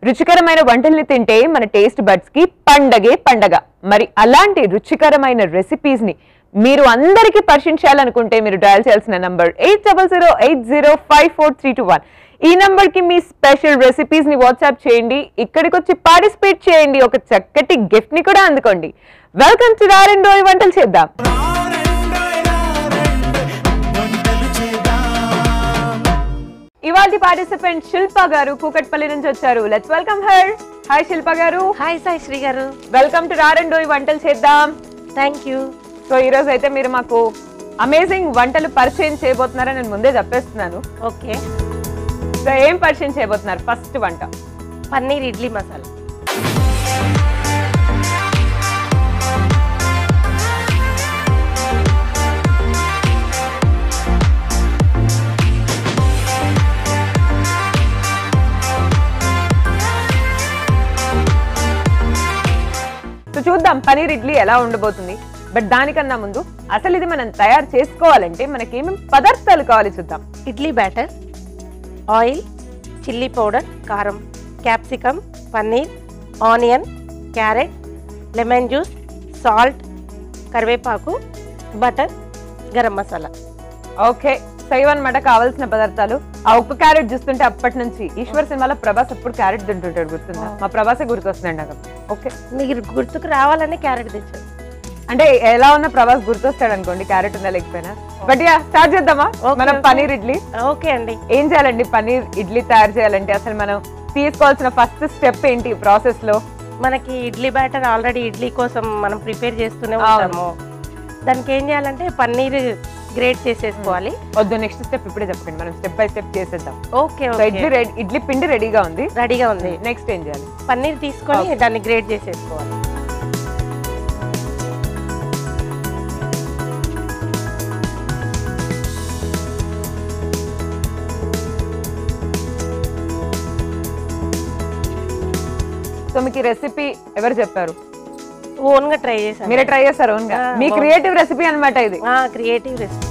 రుచికరమైన వంటల్ని తింటే మన టేస్ట్ బడ్స్ కి పండగే పండగ మరి అలాంటి రుచికరమైన రెసిపీస్ ని మీరు అందరికీ పరిచయం చేయాలనుకుంటే మీరు డయల్ చేయాల్సిన number eight double zero eight zero five four three two one ఈ నంబర్ కి మీ స్పెషల్ రెసిపీస్ ని వాట్సాప్ చేయండి ఇక్కడికి వచ్చి పార్టిసిపేట్ చేయండి ఒక చక్కటి గిఫ్ట్ ని కూడా అందుకోండి వెల్కమ్ టు రారెండోయ్ వంటలు చేద్దాం ఇవాళ పార్టిసిపెంట్ శిల్ప గారు కూకట్పల్లి నుంచి వచ్చారు let's welcome her hi Shilpa గారు హాయ్ సాయి శ్రీ గారు వెల్కమ్ టు రారెండోయ్ వంటలు చేద్దాం థ్యాంక్ యూ సో ఈ రోజు అయితే మీరు మాకు అమేజింగ్ వంటలు పరిచయం చేయబోతున్నారని నేను ముందే చెప్పేస్తున్నాను ఓకే సో ఏం పరిచయం చేయబోతున్నారు ఫస్ట్ వంట పన్నీర్ ఇడ్లీ మసాలా సో చూద్దాం పనీర్ ఇడ్లీ ఎలా ఉండబోతుంది బట్ దానికన్నా ముందు అసలు ఇది మనం తయారు చేసుకోవాలంటే మనకి ఏమేమి పదార్థాలు కావాలి చూద్దాం idli batter oil chilli powder కారం capsicum paneer onion carrot lemon juice salt కరివేపాకు butter garam masala okay so ఇవన్నమాట కావాల్సిన పదార్థాలు ఆ ఒక్క క్యారెట్ చూస్తుంటే అప్పటి నుంచి ఈశ్వర్ సినిమాలో ప్రభాస్ ఎప్పుడు క్యారెట్ తింటుంటాడు గుర్తుందా మా ప్రభాసే గుర్తొస్తుందండి నాకు ఓకే మీకు గుర్తుకు రావాలని క్యారెట్ తెచ్చాను అంటే ఎలా ఉన్న ప్రభాస్ గుర్తొస్తాడు అనుకోండి క్యారెట్ ఉందా లేకపోయినా బట్ యా స్టార్ట్ చేద్దామా Okay, మనం okay. పనీర్ ఇడ్లీ ఓకే అండి ఏం చేయాలండి పనీర్ ఇడ్లీ తయారు చేయాలంటే అసలు మనం తీసుకోవాల్సిన ఫస్ట్ స్టెప్ ఏంటి ప్రాసెస్ లో మనకి ఇడ్లీ బ్యాటర్ ఆల్రెడీ ఇడ్లీ కోసం మనం ప్రిపేర్ చేస్తూనే అవును. ఉంటాము దానికి ఏం చేయాలంటే పన్నీర్ గ్రేట్ చేసేసుకోవాలి వద్దు నెక్స్ట్ స్టెప్ ఇప్పుడే చెప్పండి మనం స్టెప్ బై స్టెప్ చేసేద్దాం okay so idli ready idli పిండి రెడీగా ఉంది రెడీగా ఉంది నెక్స్ట్ ఏం చేయాలి పన్నీర్ తీసుకొని దాన్ని గ్రేట్ చేసేసుకోవాలి సో మీకు ఈ రెసిపీ ఎవరు చెప్పారు ఓన్ గా ట్రై చేశాను మీరే ట్రై చేస్తారు own గా ఆ, మీ బాగుంది. క్రియేటివ్ రెసిపీ అన్నమాట ఇది క్రియేటివ్ రెసిపీ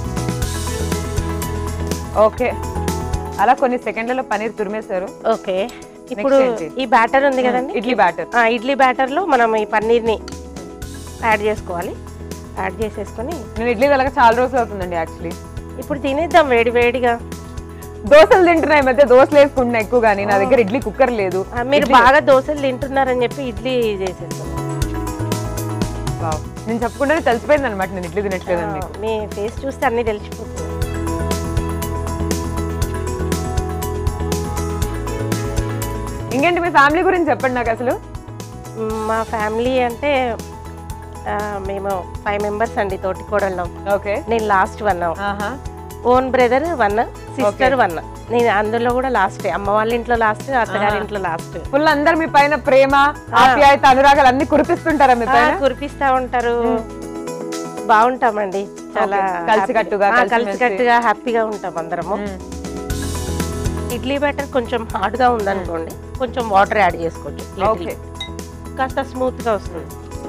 ఓకే అలా కొన్ని సెకండ్లలో పనీర్ తురిమేశారు ఓకే ఇప్పుడు ఏంటి? ఈ బ్యాటర్ ఉంది కదండి ఇడ్లీ బ్యాటర్ ఆ, ఇడ్లీ బ్యాటర్ లో మనం ఈ పన్నీర్ ని యాడ్ చేసుకోవాలి యాడ్ చేసేసుకొని నేను ఇడ్లీ కలగ చాలా రోజులు అవుతుందండి యాక్చువల్లీ ఇప్పుడు తినేద్దాం వేడి వేడిగా దోశలు తింటున్నా ఈ మధ్య దోశలు వేసుకుంటున్నా ఎక్కువ కానీ నా దగ్గర ఇడ్లీ కుక్కర్ లేదు ఆ, మీరు బాగా దోశలు తింటున్నారని చెప్పి ఇడ్లీ చేసేస్తాం Wow. నేను చెప్పకుండానే తెలిసిపోయింది అనమాట నేను ఇడ్లీ తినట్లేదని మీకు మీ ఫేస్ చూస్తే అన్ని తెలిసిపోతుంది ఇంకేంటి మీ ఫ్యామిలీ గురించి చెప్పండి నాకు అసలు మ్, మా ఫ్యామిలీ అంటే ఆ, మేము ఫైవ్ మెంబర్స్ అండి తోటి కోడళ్ళం ఓకే నేను లాస్ట్ వన్ ఆహా own brother one sister one నేను అందులో కూడా లాస్ట్ అమ్మ వాళ్ళ ఇంట్లో లాస్ట్ అత్తగారి ఇంట్లో లాస్ట్ ఫుల్ అందరు మీ పైన ప్రేమ ఆప్యాయత అనురాగాలు అన్ని కురిపిస్తుంటారా మీ పైన కురిపిస్తా ఉంటారు బాగుంటామండి చాలా Okay. కలిసికట్టుగా, happy- ఆ, కలిసిమెలిసి. కలిసికట్టుగా హ్యాపీగా ఉంటాం అందరము మ్మ్. ఇడ్లీ బ్యాటర్ కొంచెం హార్డ్ గా ఉందనుకోండి కొంచెం వాటర్ యాడ్ చేసుకోవచ్చు little. ఓకే కాస్త స్మూత్ గా వస్తుంది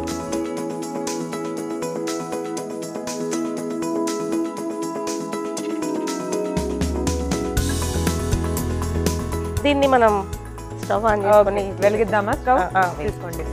దీన్ని మనం స్టవ్ ఆన్ చేసుకొని ఓకే. వెలిగిద్దామా స్టవ్ ఆ, ఆ, వెలిగి- తీసుకోండి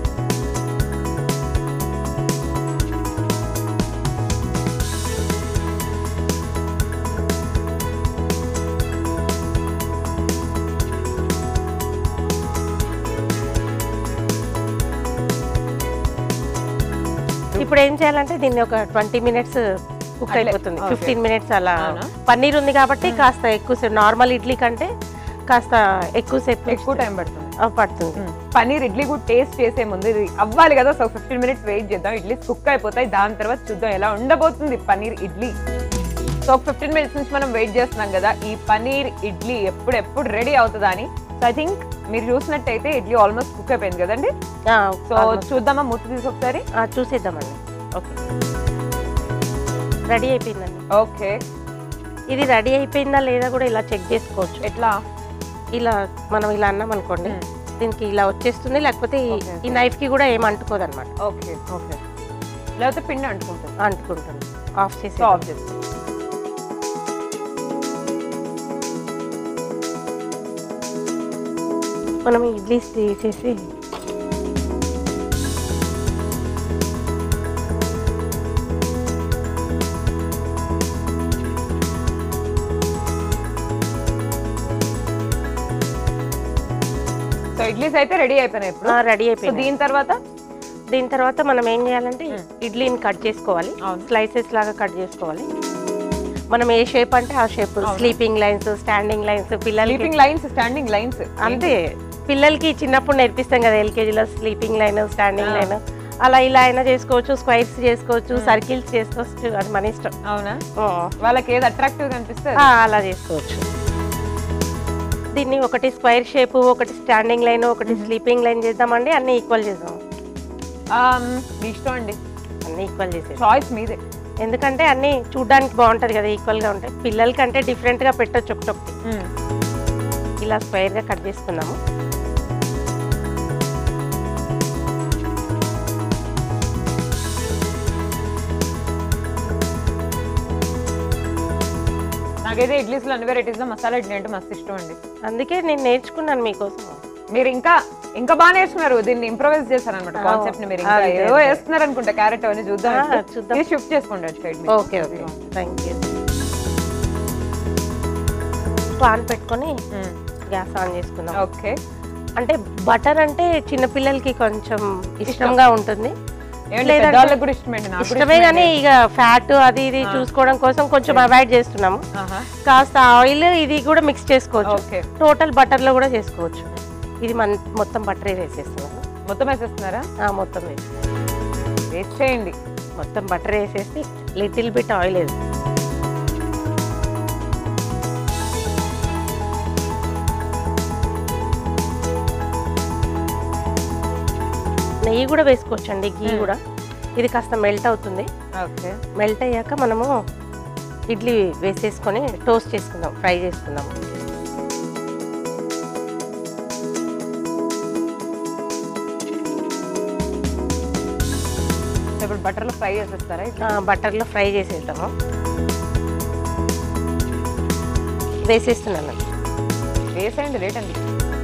ఇప్పుడు ఏం చేయాలంటే దీన్ని ఒక ట్వంటీ మినిట్స్ కుక్ అట్లే, అయిపోతుంది ఓకే. ఫిఫ్టీన్ మినిట్స్ అలా అవునా? పన్నీర్ ఉంది కాబట్టి కాస్త ఎక్కువసేపు నార్మల్ ఇడ్లీ కంటే కాస్త ఎక్కువసేపు ఎక్కువ టైం పడుతుంది ఆ, పడుతుంది మ్మ్. పనీర్ ఇడ్లీ కూడా టేస్ట్ చేసే ముందు ఇది అవ్వాలి కదా సో ఫిఫ్టీన్ మినిట్స్ వెయిట్ చేద్దాం ఇడ్లీ కుక్ అయిపోతాయి దాని తర్వాత చూద్దాం ఎలా ఉండబోతుంది paneer idli so fifteen minutes నుంచి మనం వెయిట్ చేస్తున్నాం కదా ఈ పనీర్ ఇడ్లీ ఎప్పుడు ఎప్పుడు రెడీ అవుతుందా అని సో ఐ థింక్ మీరు చూసినట్టయితే ఇడ్లీ ఆల్మోస్ట్ కుక్ అయిపోయింది కదండి ఆ, సో చూద్దామా మూత తీసి ఒకసారి ఆ, చూసేద్దామండి ఓకే రెడీ అయిపోయిందండి ఓకే ఇది రెడీ అయిపోయిందా లేదా కూడా ఇలా చెక్ చేసుకోవచ్చు ఎట్లా ఇలా మనం ఇలా అన్నాం అనుకోండి మ్మ్. దీనికి ఇలా వచ్చేస్తుంది లేకపోతే ఈ- Okay. ఈ నైఫ్ కి కూడా ఏం అంటుకోదు అనమాట ఓకే ఓకే లేకపోతే పిండి అంటుకుంటుంది అంటుకుంటుంది ఆఫ్ చేసి సో ఆఫ్ చేస్తాం మనం ఇడ్లీ తీసేసి సో ఇడ్లీస్ అయితే రెడీ అయిపోయినాయి ఇప్పుడు రెడీ సో అయిపోయింది దీని తర్వాత దీని తర్వాత మనం ఏం చేయాలంటే ఇడ్లీని కట్ చేసుకోవాలి అవును. స్లైసెస్ లాగా కట్ చేసుకోవాలి మనం ఏ షేప్ అంటే ఆ shape sleeping lines standing lines పిల్లలకి స్లీపింగ్ లైన్స్ స్టాండింగ్ లైన్స్ అంతే పిల్లలకి చిన్నప్పుడు నేర్పిస్తాం కదా ఎల్కేజీలో స్లీపింగ్ లైన్ స్టాండింగ్ లైన్ అలా ఇలా అయినా చేసుకోవచ్చు స్క్వైర్స్ చేసుకోవచ్చు సర్కిల్స్ చేసుకోవచ్చు అది మన ఇష్టం అవునా ఆ, వాళ్ళకి ఏది అట్రాక్టివ్ గా అనిపిస్తే ఆ, అలా చేసుకోవచ్చు దీన్ని ఒకటి స్క్వైర్ షేప్ ఒకటి స్టాండింగ్ లైన్ ఒకటి స్లీపింగ్ లైన్ చేద్దామండి అన్ని ఈక్వల్ చేద్దాం Um, మీ ఇష్టం అండి అన్ని ఈక్వల్ చేసేది చాయిస్ మీదే ఎందుకంటే అన్ని చూడడానికి బాగుంటది కదా ఈక్వల్ గా ఉంటాయి పిల్లలకంటే డిఫరెంట్ గా పెట్టొచ్చు ఒకటొకటి మ్మ్. ఇలా స్క్వైర్ గా కట్ చేసుకున్నాము నాకైతే ఇడ్లీస్ లో అన్ని వెరైటీస్ లో మసాలా ఇడ్లీ అంటే మస్తు ఇష్టం అండి అందుకే నేను నేర్చుకున్నాను మీకోసం మీరు ఇంకా ఇంకా బాగా నేర్చుకున్నారు దీన్ని ఇంప్రొవైజ్ చేశారు అనమాట ఆ, కాన్సెప్ట్ ని మీరు ఇంకా అదే, ఏదో అదే. వేస్తున్నారు అనుకుంటా క్యారెట్ అని చూద్దాం ఆ, ఇప్పుడు. చూద్దాం. ఇది షిఫ్ట్ చేసుకోండి అటు side okay okay thank you pan పెట్టుకొని గ్యాస్ ఆన్ చేసుకుందాం ఓకే అంటే బటర్ అంటే చిన్నపిల్లలకి కొంచెం ఇష్టంగా ఉంటుంది ఏమంటే లేదంటే- పెద్దవాళ్ళకి కూడా ఇష్టమేండి నాకు కూడా ఇష్టమే కానీ ఇక ఫ్యాట్ అది ఇది చూసుకోవడం కోసం కొంచెం అవాయిడ్ చేస్తున్నాము ఆహా. కాస్త ఆయిల్ ఇది కూడా మిక్స్ చేసుకోవచ్చు ఓకే టోటల్ బటర్ లో కూడా చేసుకోవచ్చు ఇది మన మొత్తం బటరే వేసేస్తున్నాను మొత్తం వేసేస్తున్నారా ఆ, మొత్తం వేసి వేస్ట్ చేయండి మొత్తం బటర్ వేసేసి లిటిల్ బిట్ ఆయిల్ వేసి నెయ్యి కూడా వేసుకోవచ్చండి గీ కూడా ఇది కాస్త మెల్ట్ అవుతుంది ఓకే మెల్ట్ అయ్యాక మనము ఇడ్లీ వేసేసుకొని టోస్ట్ చేసుకుందాం ఫ్రై చేసుకుందాం ఇప్పుడు బటర్ లో ఫ్రై చేసేస్తారా ఇట్లా? బటర్లో ఫ్రై చేసేద్దాము వేసేస్తున్నాను వేసేయండి రేట్ అండి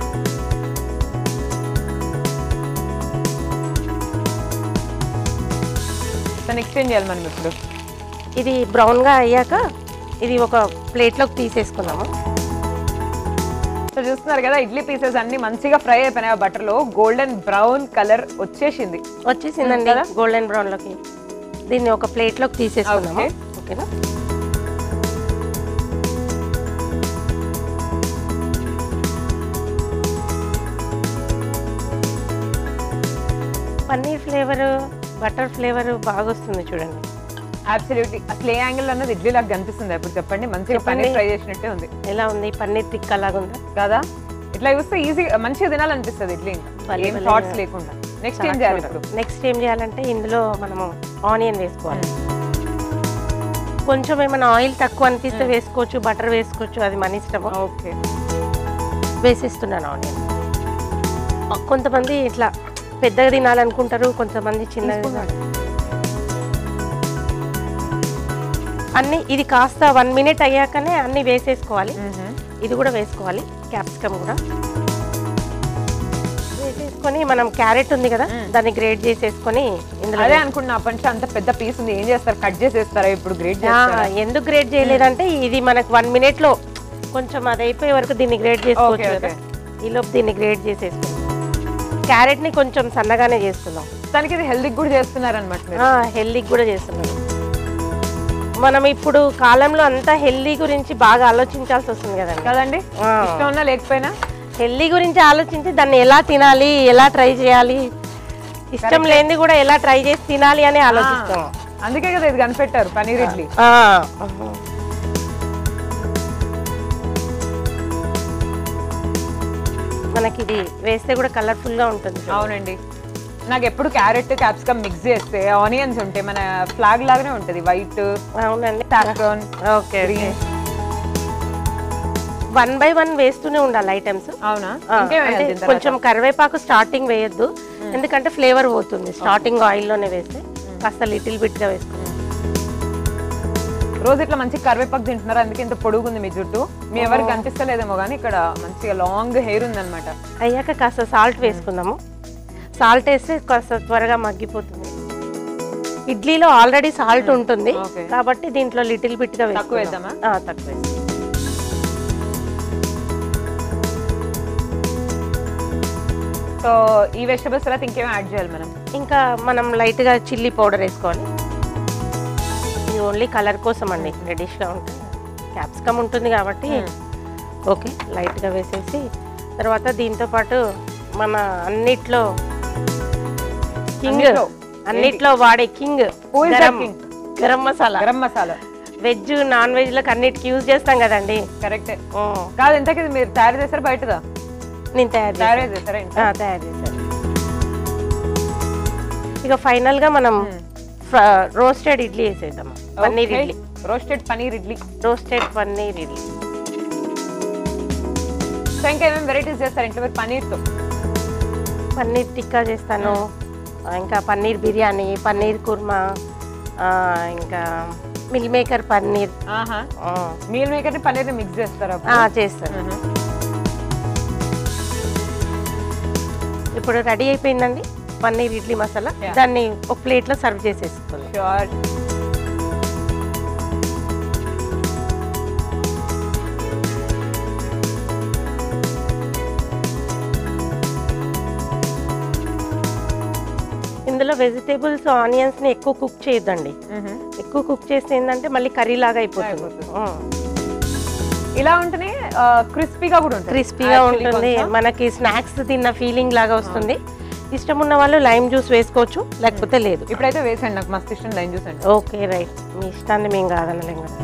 నెక్స్ట్ ఏం చేయాలి మనం ఇప్పుడు ఇది బ్రౌన్గా అయ్యాక ఇది ఒక ప్లేట్లోకి తీసేసుకుందాము సో చూస్తున్నారు కదా ఇడ్లీ పీసెస్ అన్ని మంచిగా ఫ్రై అయిపోయినాయి ఆ బటర్ లో గోల్డెన్ బ్రౌన్ కలర్ వచ్చేసింది వచ్చేసిందండి గోల్డెన్ బ్రౌన్లోకి దీన్ని ఒక ప్లేట్లోకి తీసేసుకుందాము Okay. ఓకేనా పన్నీర్ ఫ్లేవర్ బటర్ ఫ్లేవర్ బాగా వస్తుంది చూడండి అబ్సల్యూట్లీ అసలు ఏ యాంగిల్ అన్నది ఇడ్లీ లాగా కనిపిస్తుంది ఇప్పుడు చెప్పండి మంచిగా చెప్పండి. పన్నీర్ ఫ్రై చేసినట్టే ఉంది ఎలా ఉంది పన్నీర్ టిక్కా లాగా ఉందా కదా ఇట్లా చూస్తే ఈజీ మంచిగా తినాలనిపిస్తుంది ఇడ్లీ ఇంకా భలే ఏం భలే థాట్స్ లేకుండా నెక్స్ట్ ఏం చేయాలి ఇప్పుడు నెక్స్ట్ ఏం చేయాలంటే ఇందులో మనము ఆనియన్ వేసుకోవాలి కొంచెం ఏమైనా ఆయిల్ తక్కువ అనిపిస్తే వేసుకోవచ్చు బటర్ వేసుకోవచ్చు అది మన ఇష్టము ఓకే వేసేస్తున్నాను ఆనియన్ కొంతమంది ఇట్లా పెద్దగా తినాలనుకుంటారు కొంతమంది చిన్నగా తినాలి. అన్ని ఇది కాస్త వన్ మినిట్ అయ్యాకనే అన్ని వేసేసుకోవాలి ఇది కూడా వేసుకోవాలి క్యాప్సికమ్ కూడా వేసేసుకొని మనం క్యారెట్ ఉంది కదా దాన్ని గ్రేట్ చేసేసుకొని ఇందులో అదే అనుకున్నా పంచ అంత పెద్ద పీస్ ఉంది ఏం చేస్తారు కట్ చేసేస్తారా ఇప్పుడు గ్రేట్ ఆ, చేస్తారా ఎందుకు గ్రేట్ చేయలేదంటే ఇది మనకు వన్ మినిట్ లో కొంచెం అది అయిపోయే వరకు దీన్ని గ్రేట్ చేసుకోవచ్చు Okay, కదా ఈలోపు దీన్ని గ్రేట్ చేసేసుకుందాం క్యారెట్ ని కొంచెం సన్నగానే చేసుకుందాం తనకి ఇది హెల్దీ కూడా చేస్తున్నారు అనమాట మీరు హెల్దీ కూడా చేస్తున్నాం మనం ఇప్పుడు కాలంలో అంతా హెల్దీ గురించి బాగా ఆలోచించాల్సి వస్తుంది కదండి కదండి ఆ. ఇష్టం ఉన్నా లేకపోయినా హెల్దీ గురించి ఆలోచించి దాన్ని ఎలా తినాలి ఎలా ట్రై చేయాలి ఇష్టం లేనిది కూడా ఎలా ట్రై చేసి తినాలి అని ఆలోచిస్తాం అందుకే కదా ఇది కనిపెట్టారు పనీర్ ఇడ్లీ ఆ. మనకి ఇది వేస్తే కూడా కలర్ఫుల్ గా ఉంటుంది అవునండి నాకు ఎప్పుడు క్యారెట్ క్యాప్సికమ్ మిక్స్ చేస్తే ఆనియన్స్ ఉంటాయి మన ఫ్లాగ్ లాగానే ఉంటది వైట్ అవునండి saffron okay one by one వేస్తూనే ఉండాలి ఐటమ్స్ అవునా ఇంకేం వేయాలి దీని తర్వాత? కొంచెం కరివేపాకు స్టార్టింగ్ వేయొద్దు ఎందుకంటే ఫ్లేవర్ పోతుంది స్టార్టింగ్ ఆయిల్ లోనే వేస్తే కాస్త లిటిల్ బిట్ గా వేసుకుందాం రోజు ఇట్లా మంచి కరివేపాకు తింటున్నారు అందుకే ఇంత పొడుగుంది మీ జుట్టు మీ ఎవరికి కనిపిస్తలేదేమో కానీ ఇక్కడ మంచిగా లాంగ్ హెయిర్ ఉందన్నమాట అయ్యాక కాస్త సాల్ట్ వేసుకుందాము సాల్ట్ వేస్తే కాస్త త్వరగా మగ్గిపోతుంది ఇడ్లీలో ఆల్రెడీ సాల్ట్ ఉంటుంది Okay. కాబట్టి దీంట్లో లిటిల్ బిట్ గా తక్కువ వేసుకుందాం. వేద్దామా? ఆ, తక్కువ వేద్దాం. సో ఈ వెజిటబుల్స్ తర్వాత ఇంకేమో యాడ్ చేయాలి మనం ఇంకా మనం లైట్ గా చిల్లీ పౌడర్ వేసుకోవాలి ఇది ఓన్లీ కలర్ కోసం అండి రెడిష్ గా ఉంటుంది క్యాప్సికమ్ ఉంటుంది కాబట్టి ఓకే లైట్ గా వేసేసి తర్వాత దీంతో పాటు మన అన్నిట్లో కింగ్ అన్నిట్లో? అన్నిట్లో వాడే king Who is that garam king? Garam masala garam masala veg non veg లకు అన్నిటికి యూజ్ చేస్తాం కదండి కరెక్టే ఓ, కాదు ఇంతకీ ఇది మీరు తయారు చేస్తారు బయటదా నేను తయారు తయారు చేశాను. చేస్తారా ఇంట్లో? ఆ, తయారు చేశాను ఇక ఫైనల్ గా మనం రోస్టెడ్ ఇడ్లీ వేసేద్దాం paneer Okay. Idli roasted paneer idli roasted paneer idli so ఇంకా ఏమేమి వెరైటీస్ చేస్తారు ఇంట్లో మీరు పనీర్తో పన్నీర్ టిక్కా చేస్తాను ఆ, ఇంకా పన్నీర్ బిర్యానీ పన్నీర్ కుర్మా ఆ, ఇంకా మిల్ మేకర్ పన్నీర్ ఆహా ఆ, మీల్ మేకర్ పనీర్ మిక్స్ చేస్తారా ఆ, చేస్తాను ఇప్పుడు రెడీ అయిపోయిందండి పన్నీర్ ఇడ్లీ మసాలా Yeah. దాన్ని ఒక ప్లేట్లో సర్వ్ చేసేసుకోండి షూర్ ఇందులో వెజిటేబుల్స్ ఆనియన్స్ ని ఎక్కువ కుక్ చేయొద్దండి ఎక్కువ కుక్ చేస్తే ఏంటంటే మళ్ళీ కర్రీ లాగా అయిపోతుంది అయిపోతుంది. ఇలా ఉంటేనే క్రిస్పీగా కూడా ఉంటుంది క్రిస్పీగా Actually ఉంటుంది కొంచెం. మనకి స్నాక్స్ తిన్న ఫీలింగ్ లాగా వస్తుంది ఇష్టం ఉన్న వాళ్ళు లైమ్ జ్యూస్ వేసుకోవచ్చు లేకపోతే లేదు ఇప్పుడైతే వేసండి నాకు మస్తు ఇష్టం లైన్ జ్యూస్ అండి ఓకే రైట్ మీ ఇష్టాన్ని మేము కాదనలేం కదా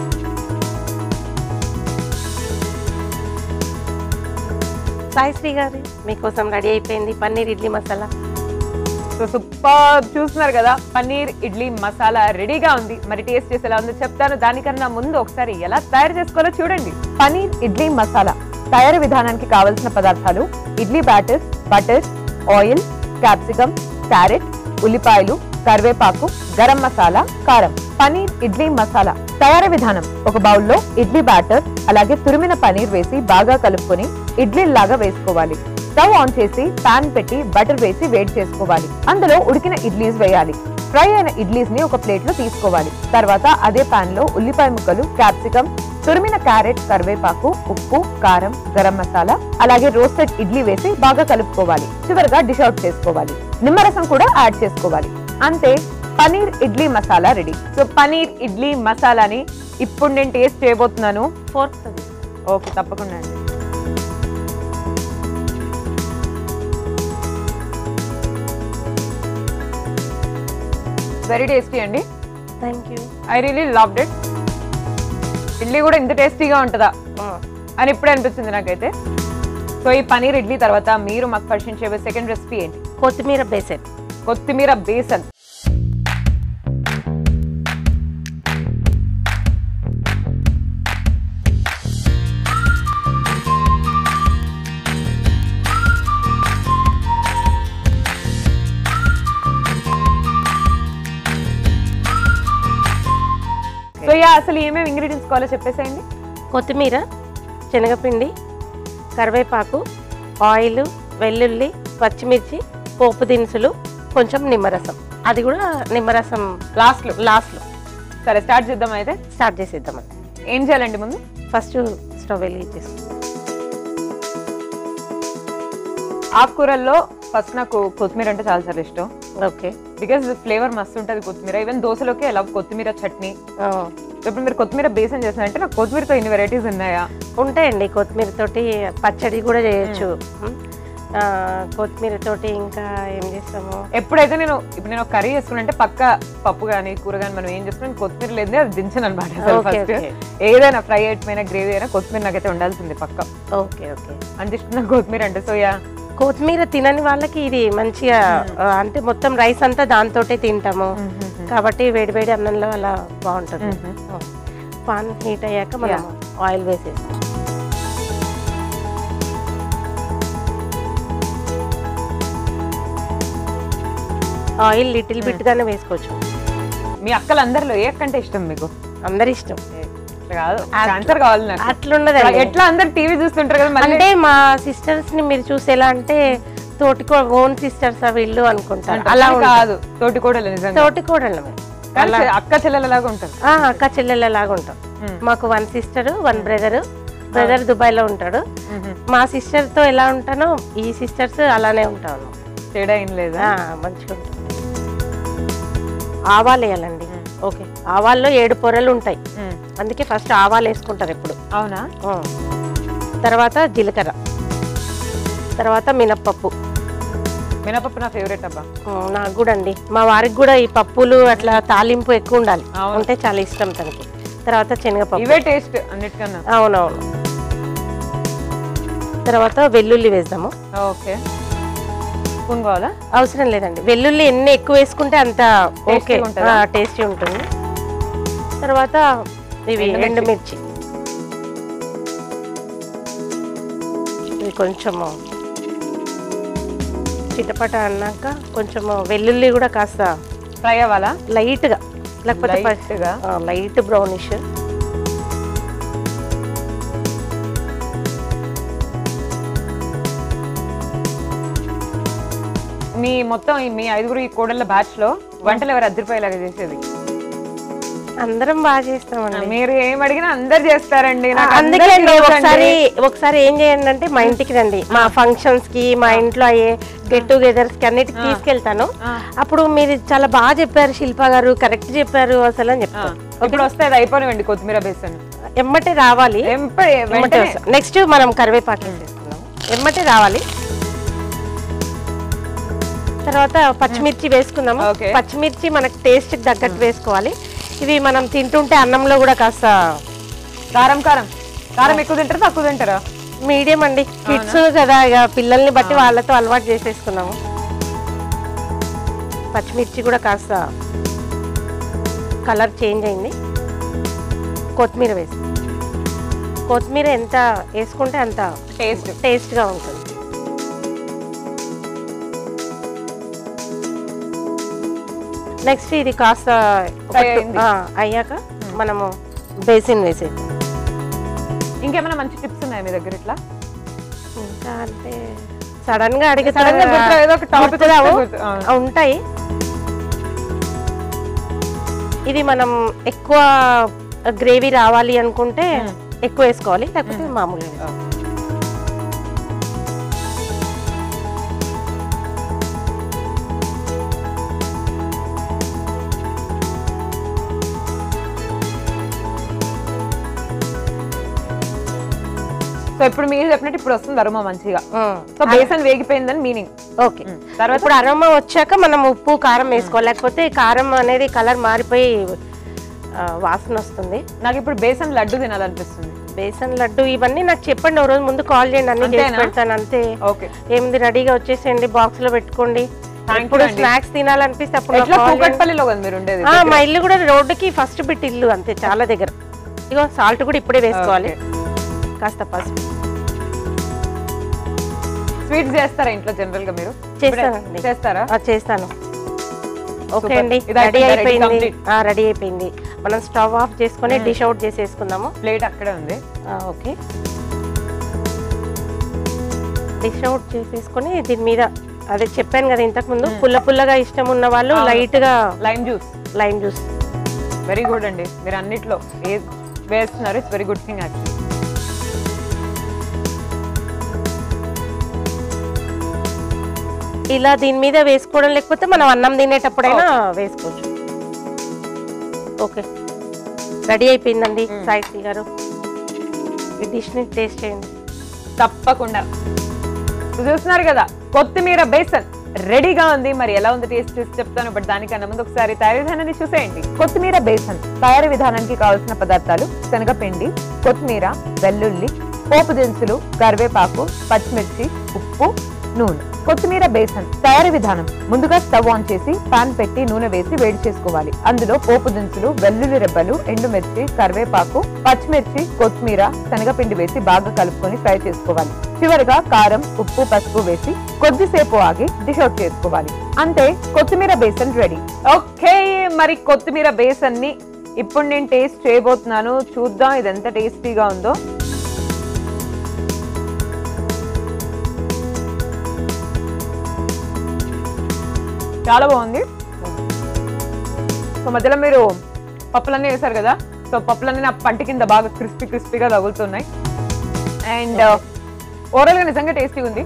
సాయిశ్రీ గారు మీకోసం రెడీ అయిపోయింది పన్నీర్ ఇడ్లీ మసాలా సో సూపర్ చూస్తున్నారు కదా పన్నీర్ ఇడ్లీ మసాలా రెడీగా ఉంది మరి టేస్ట్ చేసి ఎలా ఉందో చెప్తాను దానికన్నా ముందు ఒకసారి ఎలా తయారు చేసుకోవాలో చూడండి పన్నీర్ ఇడ్లీ మసాలా తయారీ విధానానికి కావలసిన పదార్థాలు idli batter butter oil capsicum carrot ఉల్లిపాయలు కరివేపాకు గరం మసాలా కారం పనీర్ ఇడ్లీ మసాలా తయారీ విధానం ఒక బౌల్లో ఇడ్లీ బ్యాటర్ అలాగే తురిమిన పనీర్ వేసి బాగా కలుపుకొని ఇడ్లీలాగా వేసుకోవాలి స్టవ్ ఆన్ చేసి పాన్ పెట్టి బటర్ వేసి వేడి చేసుకోవాలి అందులో ఉడికిన ఇడ్లీస్ వేయాలి ఫ్రై అయిన ఇడ్లీస్ ని ఒక ప్లేట్ లో తీసుకోవాలి తర్వాత అదే పాన్ లో ఉల్లిపాయ ముక్కలు క్యాప్సికమ్ తురిమిన క్యారెట్ కరివేపాకు ఉప్పు కారం గరం మసాలా అలాగే రోస్టెడ్ ఇడ్లీ వేసి బాగా కలుపుకోవాలి చివరగా డిష్ అవుట్ చేసుకోవాలి నిమ్మరసం కూడా యాడ్ చేసుకోవాలి అంతే పనీర్ ఇడ్లీ మసాలా రెడీ సో పనీర్ ఇడ్లీ మసాలాని ఇప్పుడు నేను టేస్ట్ చేయబోతున్నాను ఫోర్క్ ఓకే తప్పకుండా అండి వెరీ టేస్టీ అండి thank you I really loved it idli కూడా ఇంత టేస్టీగా ఉంటుందా అని ఇప్పుడే అనిపించింది నాకైతే సో ఈ పనీర్ ఇడ్లీ తర్వాత మీరు మాకు పరిచయం చేయబోయే సెకండ్ రెసిపీ ఏంటి కొత్తిమీర బేసన్ కొత్తిమీర బేసన్ సో యా అసలు ఏమేమి ఇంగ్రీడియంట్స్ కావాలో చెప్పేసేయండి కొత్తిమీర శనగపిండి కరివేపాకు ఆయిల్ వెల్లుల్లి పచ్చిమిర్చి పోపు దినుసులు కొంచెం నిమ్మరసం అది కూడా నిమ్మరసం లాస్ట్లో లాస్ట్లో సరే స్టార్ట్ చేద్దాం అయితే స్టార్ట్ చేసేద్దామండి ఏం చేయాలండి ముందు ఫస్ట్ స్టవ్ వెలిగించేసి ఆకుకూరల్లో ఫస్ట్ నాకు కొత్తిమీర అంటే చాలా చాలా ఇష్టం ఓకే బికాస్ ఫ్లేవర్ మస్తు ఉంటుంది కొత్తిమీర ఈవెన్ దోశలోకి ఎలా కొత్తిమీర చట్నీ ఇప్పుడు మీరు కొత్తిమీర బేసన్ చేసినారంటే నాకు కొత్తిమీరతో ఇన్ని వెరైటీస్ ఉన్నాయా ఉంటాయండి కొత్తిమీర తోటి పచ్చడి కూడా చేయొచ్చు ఆ, కొత్తిమీర తోటి ఇంకా ఏం చేస్తాము ఎప్పుడైతే నేను ఇప్పుడు నేను కర్రీ చేసుకున్నానంటే పక్క పప్పు కానీ కూర కానీ మనం ఏం చేసుకున్నాం కొత్తిమీర లేదే అది దించను అనమాట Okay, ఫస్ట్ okay. ఏదైనా ఫ్రై అయిపోయినా గ్రేవీ అయినా కొత్తిమీర నాకైతే ఉండాల్సింది పక్క ఓకే ఓకే అంత ఇష్టం నాకు కొత్తిమీర అంటే సో యా కొత్తిమీర తినని వాళ్ళకి ఇది మంచిగా ఆ, అంటే మొత్తం రైస్ అంతా దాంతోటే తింటాము కాబట్టి వేడి వేడి అన్నంలో అలా బాగుంటుంది పాన్ హీట్ అయ్యాక మనం ఆయిల్ వేసేస్తాం ఆయిల్ లిటిల్ బిట్ గానే వేసుకోవచ్చు మీ అక్కలందరిలో ఏ అక్క అంటే ఇష్టం మీకు అందరి ఇష్టం ఇట్లా కాదు ఆన్సర్ కావాలి నాకు అట్లున్నదండి ఎట్లా అందరు టీవీ చూస్తుంటారు కదా మళ్ళీ అంటే మా సిస్టర్స్ ని మీరు చూసి ఎలా అంటే తోటి ఓన్ సిస్టర్స్ వీళ్ళు అనుకుంటారు అలా అలా ఉంటారు. కాదు తోటి కూడా నిజంగా తోటి కోడళ్ళమే కానీ అక్క చెల్లెలలాగా ఉంటారు ఆ, అక్క చెల్లెళ్ళలాగా ఉంటాం మ్మ్. మాకు one sister one brother brother Dubai లో ఉంటాడు మ్మ్. మా సిస్టర్ తో ఎలా ఉంటానో ఈ సిస్టర్స్ అలానే ఉంటాను తేడా ఏం లేదా ఆ, మంచిగా ఉంటుంది ఆవాలు వేయాలండి ఓకే ఆవాల్లో ఏడు పొరలు ఉంటాయి మ్మ్. అందుకే ఫస్ట్ ఆవాలు వేసుకుంటారు ఎప్పుడు అవునా ఆ. తర్వాత జీలకర్ర తర్వాత మినప్పప్పు మినపప్పు నా ఫేవరెట్ అబ్బా ఆ, నాకు కూడా అండి మా వారికి కూడా ఈ పప్పులు అట్లా తాలింపు ఎక్కువ ఉండాలి అవును. ఉంటే చాలా ఇష్టం తనకి తర్వాత శనగపప్పు ఇవే టేస్ట్ అన్నిటికన్నా అవునవును తర్వాత వెల్లుల్లి వేద్దాము ఓకే స్పూన్ కావాలా అవసరం లేదండి వెల్లుల్లి ఎన్ని ఎక్కువ వేసుకుంటే అంత ఓకే Tasty ఉంటుందా? టేస్టీ ఉంటుంది తర్వాత ఇవి ఎండుమిర్చి. ఎండుమిర్చి ఇవి కొంచెము చిటపట అన్నాక కొంచెము వెల్లుల్లి కూడా కాస్త ఫ్రై అవ్వాలా లైట్గా లేకపోతే Light గా? లైట్ బ్రౌనిష్ మీ మొత్తం ఈ మీ ఐదుగురు ఈ కోడళ్ళ బ్యాచ్ లో వంటలు ఎవరు అద్దరిపోయేలాగా చేసేది అందరం బాగా చేస్తామండి మీరు ఏం అడిగినా అందరు చేస్తారండి నాకు అందుకే అందరు అండి close ఒకసారి ఒకసారి ఏం చేయండి అంటే మా ఇంటికి రండి మా ఫంక్షన్స్ కి మా ఇంట్లో అయ్యే గెట్ టుగెదర్స్ కి అన్నిటికి తీసుకెళ్తాను ఆ. అప్పుడు మీరు చాలా బాగా చెప్పారు శిల్ప గారు కరెక్ట్ చెప్పారు అసలు అని ఆ, చెప్తాను ఇప్పుడు వస్తే అది అయిపోయినండి కొత్తిమీర బేసన్ ఎమ్మటే రావాలి ఎమ్మటే నెక్స్ట్ మనం కరివేపాకు వేసేసుకున్నాం ఎమ్మటే రావాలి తర్వాత పచ్చిమిర్చి వేసుకుందాము Okay. పచ్చిమిర్చి మనకు టేస్ట్ తగ్గట్టు వేసుకోవాలి ఇవి మనం తింటుంటే అన్నంలో కూడా కాస్త కారం కారం కారం ఎక్కువ తింటారా తక్కువ తింటారా మీడియం అండి కిడ్స్ కదా ఇక పిల్లల్ని బట్టి వాళ్ళతో అలవాటు చేసేసుకున్నాము పచ్చిమిర్చి కూడా కాస్త కలర్ చేంజ్ అయింది కొత్తిమీర వేసి కొత్తిమీర ఎంత వేసుకుంటే అంత టేస్ట్ టేస్ట్గా ఉంటుంది నెక్స్ట్ ఇది కాస్త ఒక Fry two- అయింది. ఆ, అయ్యాక మనము బేసిన్ వేసేది ఇంకేమైనా మంచి టిప్స్ ఉన్నాయి మీ దగ్గర ఇట్లా ఇంకా అంటే సడన్ గా అడిగితే సడన్ గా గుర్తురావు, ఏదో ఒక టాపిక్ గుర్తురావు. గుర్తు- ఆ. ఆ, ఉంటాయి ఇది మనం ఎక్కువ గ్రేవీ రావాలి అనుకుంటే ఎక్కువ వేసుకోవాలి లేకపోతే మామూలుగా వేసుకోవాలి. సో ఇప్పుడు మీరు చెప్పినట్టు ఇప్పుడు వస్తుంది అరుమ మంచిగా ఉమ్. సో బేసన్ వేగిపోయిందని మీనింగ్ ఓకే తర్వాత ఇప్పుడు అరోమా వచ్చాక మనం ఉప్పు కారం వేసుకోవాలి లేకపోతే కారం అనేది కలర్ మారిపోయి ఆ, వాసన వస్తుంది నాకు ఇప్పుడు బేసన్ లడ్డు తినాలనిపిస్తుంది బేసన్ లడ్డు ఇవన్నీ నాకు చెప్పండి ఓ రోజు ముందు కాల్ చేయండి అన్ని చేసి అంతేనా? పెడతాను అంతే ఓకే ఏముంది రెడీగా వచ్చేసేయండి బాక్స్ లో పెట్టుకోండి Thank you ఇప్పుడు అండి. స్నాక్స్ తినాలనిపిస్తే అప్పుడు నాకు ఎట్లా call చేయండి. కూకట్పల్లిలో కదా మీరు ఉండేది ఆ, మా ఇల్లు కూడా రోడ్డుకి ఫస్ట్ బిట్ ఇల్లు అంతే చాలా దగ్గర ఇగో సాల్ట్ కూడా ఇప్పుడే వేసుకోవాలి కాస్త పసుపు స్వీట్స్ చేస్తారా ఇంట్లో జనరల్ గా మీరు చేస్తానండి చేస్తారా ఆ, చేస్తాను ఓకే Super. అండి ఇది రెడీ అయిపోయిందా? Ready అయిపోయింది complete? రెడీ అయిపోయింది మనం స్టవ్ ఆఫ్ చేసుకొని డిష్ అవుట్ చేసేసుకుందాము ప్లేట్ అక్కడే ఉంది ఆ, ఓకే డిష్ అవుట్ చేసేసుకొని దీని మీద అదే చెప్పాను కదా ఇంతకు ముందు పుల్ల పుల్లగా ఇష్టం ఉన్న వాళ్ళు లైట్ గా lime juice lime juice very good అండి మీరు అన్నిట్లో ఏ వేస్తున్నారు it's very good thing actually ఇలా దీని మీద వేసుకోవడం లేకపోతే మనం అన్నం తినేటప్పుడైనా వేసుకోవచ్చు ఓకే రెడీ అయిపోయిందండి సాయి గారు ఈ డిష్ని టేస్ట్ చేయండి తప్పకుండా చూస్తున్నారు కదా కొత్తిమీర బేసన్ రెడీగా ఉంది మరి ఎలా ఉంది టేస్ట్ చేసి చెప్తాను బట్ దానికన్నా ముందు ఒకసారి తయారీ విధానాన్ని చూసేయండి కొత్తిమీర బేసన్ తయారీ విధానానికి కావాల్సిన పదార్థాలు శనగపిండి కొత్తిమీర వెల్లుల్లి పోపు దినుసులు కరివేపాకు పచ్చిమిర్చి ఉప్పు నూనె కొత్తిమీర బేసన్ తయారీ విధానం ముందుగా స్టవ్ ఆన్ చేసి పాన్ పెట్టి నూనె వేసి వేడి చేసుకోవాలి అందులో పోపు దినుసులు వెల్లుల్లి రెబ్బలు ఎండుమిర్చి కరివేపాకు పచ్చిమిర్చి కొత్తిమీర శనగపిండి వేసి బాగా కలుపుకొని ఫ్రై చేసుకోవాలి చివరిగా కారం ఉప్పు పసుపు వేసి కొద్దిసేపు ఆగి డిష్ అవుట్ చేసుకోవాలి అంతే కొత్తిమీర బేసన్ రెడీ ఓకే మరి కొత్తిమీర బేసన్ ని ఇప్పుడు నేను టేస్ట్ చేయబోతున్నాను చూద్దాం ఇది ఎంత టేస్టీగా ఉందో చాలా బాగుంది సో మధ్యలో మీరు పప్పులన్నీ వేశారు కదా సో పప్పులన్నీ నా పంటి కింద బాగా క్రిస్పీ క్రిస్పీగా తగులుతున్నాయి అండ్ ఓవరాల్గా నిజంగా టేస్టీ ఉంది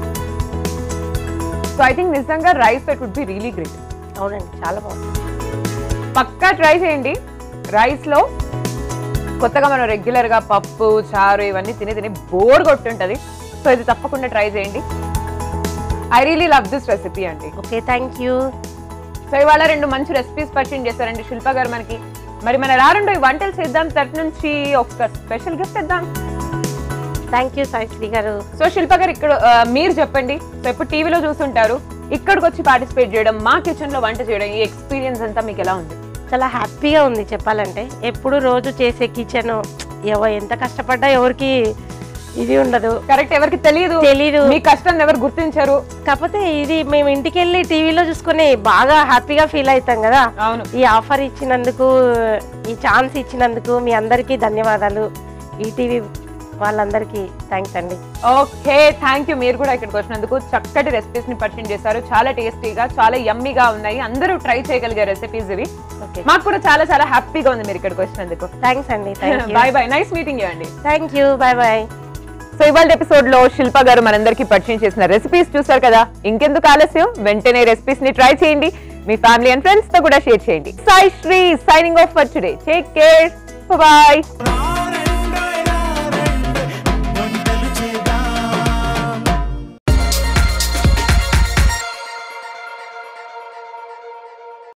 సో ఐ థింక్ నిజంగా rice that would be really great అవునండి చాలా బాగుంది పక్కా ట్రై చేయండి రైస్లో కొత్తగా మనం రెగ్యులర్గా పప్పు చారు ఇవన్నీ తిని తిని బోర్ కొట్టుంటుంది సో ఇది తప్పకుండా ట్రై చేయండి I really love this recipe అండి ఓకే థ్యాంక్ యూ సో ఇవాళ రెండు మంచి రెసిపీస్ పరిచయం చేశారండి శిల్ప గారు మనకి మరి మన రారండు ఈ వంటలు చేద్దాం తరఫు నుంచి ఒక స్పెషల్ గిఫ్ట్ ఇద్దాం థ్యాంక్ యూ సాయిశ్రీ గారు సో శిల్ప గారు ఇక్కడ ఆ, మీరు చెప్పండి సో ఎప్పుడు టీవీలో చూస్తుంటారు ఇక్కడికి వచ్చి పార్టిసిపేట్ చేయడం మా కిచెన్ లో వంట చేయడం ఈ ఎక్స్పీరియన్స్ అంతా మీకు ఎలా ఉంది చాలా హ్యాపీగా ఉంది చెప్పాలంటే ఎప్పుడు రోజు చేసే కిచెన్ ఎవ ఎంత కష్టపడ్డా ఎవరికి ఇది ఉండదు కరెక్ట్ ఎవరికి తెలియదు తెలీదు మీ కష్టాన్ని ఎవరు గుర్తించారు కాకపోతే ఇది మేము ఇంటికి వెళ్ళి టీవీలో చూసుకొని బాగా హ్యాపీగా ఫీల్ అవుతాం కదా అవును ఈ ఆఫర్ ఇచ్చినందుకు ఈ ఛాన్స్ ఇచ్చినందుకు మీ అందరికీ ధన్యవాదాలు ఈటీవీ వాళ్ళందరికీ థ్యాంక్స్ అండి ఓకే థ్యాంక్ యూ మీరు కూడా ఇక్కడికి వచ్చినందుకు చక్కటి రెసిపీస్ ని పరిచయం చేశారు చాలా టేస్టీగా చాలా యమ్మీగా ఉన్నాయి అందరూ ట్రై చేయగలిగే రెసిపీస్ ఇవి ఓకే మాకు కూడా చాలా చాలా హ్యాపీగా ఉంది మీరు ఇక్కడికి వచ్చినందుకు థ్యాంక్స్ అండి thank you bye bye nice meeting you అండి thank you bye bye so ఇవాళ ఎపిసోడ్ లో శిల్ప గారు మనందరికీ పరిచయం చేసిన రెసిపీస్ చూసారు కదా ఇంకెందుకు ఆలస్యం వెంటనే రెసిపీస్ ని ట్రై చేయండి మీ ఫ్యామిలీ అండ్ ఫ్రెండ్స్ తో కూడా షేర్ చేయండి Sai Sri signing off for today take care bye